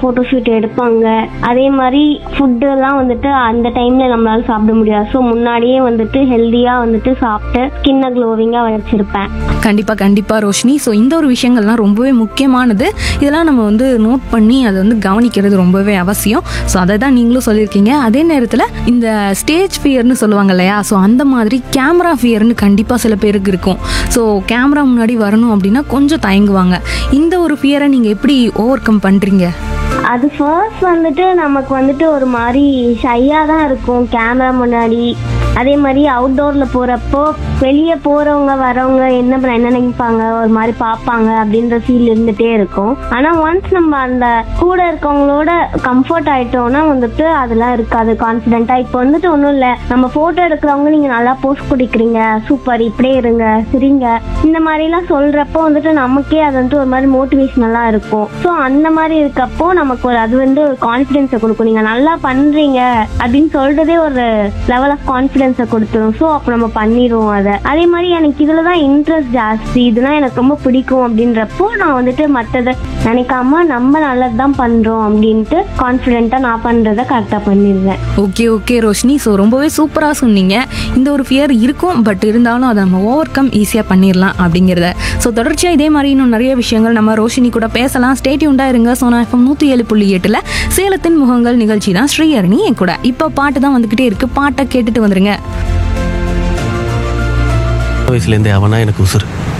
photo shoot எடுப்பாங்க அதே மாதிரி ஃபுட்டு எல்லாம் வந்துட்டு அந்த டைம்ல நம்மளால சாப்பிட முடியாது ஸோ முன்னாடியே வந்துட்டு ஹெல்தியா வந்துட்டு சாப்பிட்டு ஸ்கின்னை க்ளோவிங்கா வச்சிருப்பேன் கண்டிப்பாக கண்டிப்பாக ரோஷினி ஸோ இந்த ஒரு விஷயங்கள்லாம் ரொம்பவே முக்கியமானது இதெல்லாம் நம்ம வந்து நோட் பண்ணி அதை வந்து கவனிக்கிறது ரொம்பவே அவசியம் ஸோ அதை தான் நீங்களும் சொல்லியிருக்கீங்க அதே நேரத்தில் இந்த ஸ்டேஜ் ஃபியர்னு சொல்லுவாங்க இல்லையா ஸோ அந்த மாதிரி கேமரா ஃபியர்னு கண்டிப்பாக சில பேருக்கு இருக்கும் ஸோ கேமரா முன்னாடி வரணும் அப்படின்னா கொஞ்சம் தயங்குவாங்க இந்த ஒரு ஃபியரை நீங்கள் எப்படி ஓவர் கம் பண்ணுறீங்க அது ஃபர்ஸ்ட் வந்துட்டு நமக்கு வந்துட்டு ஒரு மாதிரி ஷையாக தான் இருக்கும் கேமரா முன்னாடி அதே மாதிரி அவுட்டோரில் போகிறப்போ வெளியே போகிறவங்க வரவங்க என்ன பண்ண என்ன நினைப்பாங்க ஒரு மாதிரி பார்ப்பாங்க அப்படின்ற ஃபீல் இருந்துகிட்டே இருக்கும் ஆனால் ஒன்ஸ் நம்ம அந்த கூட இருக்கவங்களோட கம்ஃபர்ட் ஆயிட்டோம்னா வந்துட்டு அதெல்லாம் இருக்காது கான்ஃபிடென்ட்டாக இப்போ வந்துட்டு ஒன்றும் இல்லை நம்ம ஃபோட்டோ எடுக்கிறவங்க நீங்கள் நல்லா போஸ்ட் குடிக்கிறீங்க சூப்பர் இப்படியே இருங்க சிரிங்க இந்த மாதிரிலாம் சொல்கிறப்போ வந்துட்டு நமக்கே அது வந்துட்டு ஒரு மாதிரி மோட்டிவேஷனலாக இருக்கும் ஸோ அந்த மாதிரி இருக்கப்போ நமக்கு ஒரு அது வந்து ஒரு கான்ஃபிடென்ஸை கொடுக்கும் நீங்கள் நல்லா பண்ணுறீங்க அப்படின்னு சொல்கிறதே ஒரு லெவல் ஆஃப் கான்ஃபிடென்ஸை கொடுத்துரும் ஸோ அப்போ நம்ம பண்ணிடுவோம் அதை அதே மாதிரி எனக்கு இதில் தான் இன்ட்ரெஸ்ட் ஜாஸ்தி இதெல்லாம் எனக்கு ரொம்ப பிடிக்கும் அப்படின்றப்போ நான் வந்துட்டு மற்றதை நினைக்காம நம்ம நல்லது தான் பண்ணுறோம் அப்படின்ட்டு கான்ஃபிடென்ட்டாக நான் பண்ணுறதை கரெக்டாக பண்ணிடுவேன் ஓகே ஓகே ரோஷினி ஸோ ரொம்பவே சூப்பராக சொன்னீங்க இந்த ஒரு ஃபியர் இருக்கும் பட் இருந்தாலும் அதை நம்ம ஓவர் கம் ஈஸியாக பண்ணிடலாம் அப்படிங்கிறத ஸோ தொடர்ச்சியாக இதே மாதிரி இன்னும் நிறைய விஷயங்கள் நம்ம ரோஷினி கூட பேசலாம் ஸ்டேட்யூண்டாக இருங்க சோனா எஃப்எம் நூற்றி ஏழு புள்ளி எட்டில் சேலத்தின் முகங்கள் நிகழ்ச்சி தான் ஸ்ரீஹரணி என் கூட இப்போ பாட்டு தான் வந்துக்கிட்டே இருக்கு பாட்டை கேட்டுட்டு வந்துருங்க வயசுலேருந்தே அவனா எனக்கு உசுறு